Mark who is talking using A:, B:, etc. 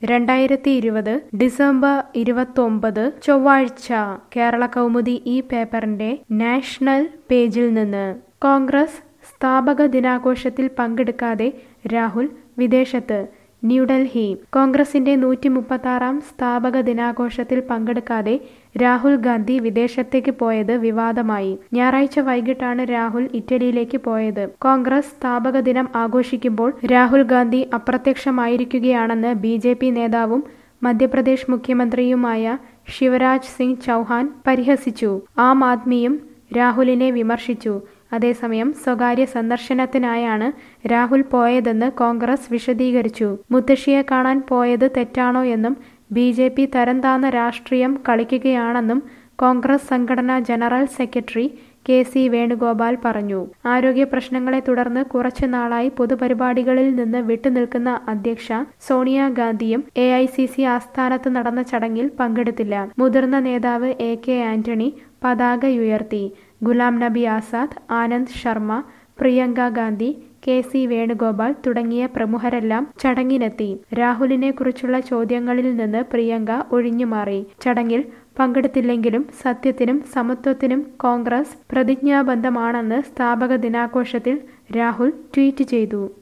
A: രണ്ടായിരത്തി ഇരുപത് ഡിസംബർ ഇരുപത്തൊമ്പത് ചൊവ്വാഴ്ച കേരള കൗമുദി ഈ പേപ്പറിന്റെ നാഷണൽ പേജിൽ നിന്ന് കോൺഗ്രസ് സ്ഥാപക ദിനാഘോഷത്തിൽ പങ്കെടുക്കാതെ രാഹുൽ വിദേശത്ത് ന്യൂഡൽഹി കോൺഗ്രസിന്റെ നൂറ്റി മുപ്പത്താറാം സ്ഥാപക ദിനാഘോഷത്തിൽ പങ്കെടുക്കാതെ രാഹുൽ ഗാന്ധി വിദേശത്തേക്ക് പോയത് വിവാദമായി ഞായറാഴ്ച വൈകിട്ടാണ് രാഹുൽ ഇറ്റലിയിലേക്ക് പോയത് കോൺഗ്രസ് സ്ഥാപക ദിനം ആഘോഷിക്കുമ്പോൾ രാഹുൽ ഗാന്ധി അപ്രത്യക്ഷമായിരിക്കുകയാണെന്ന് ബി ജെ പി നേതാവും മധ്യപ്രദേശ് മുഖ്യമന്ത്രിയുമായ ശിവരാജ് സിംഗ് ചൗഹാൻ പരിഹസിച്ചു ആം ആദ്മിയും രാഹുലിനെ വിമർശിച്ചു അതേസമയം സ്വകാര്യ സന്ദർശനത്തിനായാണ് രാഹുൽ പോയതെന്ന് കോൺഗ്രസ് വിശദീകരിച്ചു മുത്തശ്ശിയെ കാണാൻ പോയത് തെറ്റാണോ എന്നും ബി ജെ പി തരംതാന്ന രാഷ്ട്രീയം കളിക്കുകയാണെന്നും കോൺഗ്രസ് സംഘടനാ general secretary K C Venugopal പറഞ്ഞു ആരോഗ്യ പ്രശ്നങ്ങളെ തുടർന്ന് കുറച്ചു നാളായി പൊതുപരിപാടികളിൽ നിന്ന് വിട്ടുനിൽക്കുന്ന അധ്യക്ഷ സോണിയാഗാന്ധിയും എ ഐ സി സി ആസ്ഥാനത്ത് നടന്ന ചടങ്ങിൽ പങ്കെടുത്തില്ല മുതിർന്ന നേതാവ് എ കെ ആന്റണി പതാകയുയർത്തി ഗുലാം നബി ആസാദ് ആനന്ദ് ശർമ്മ പ്രിയങ്ക ഗാന്ധി കെ സി വേണുഗോപാൽ തുടങ്ങിയ പ്രമുഖരെല്ലാം ചടങ്ങിനെത്തി രാഹുലിനെ കുറിച്ചുള്ള ചോദ്യങ്ങളിൽ നിന്ന് പ്രിയങ്ക ഒഴിഞ്ഞുമാറി ചടങ്ങിൽ പങ്കെടുത്തില്ലെങ്കിലും സത്യത്തിനും സമത്വത്തിനും കോൺഗ്രസ് പ്രതിജ്ഞാബദ്ധമാണെന്ന് സ്ഥാപക ദിനാഘോഷത്തിൽ രാഹുൽ ട്വീറ്റ് ചെയ്തു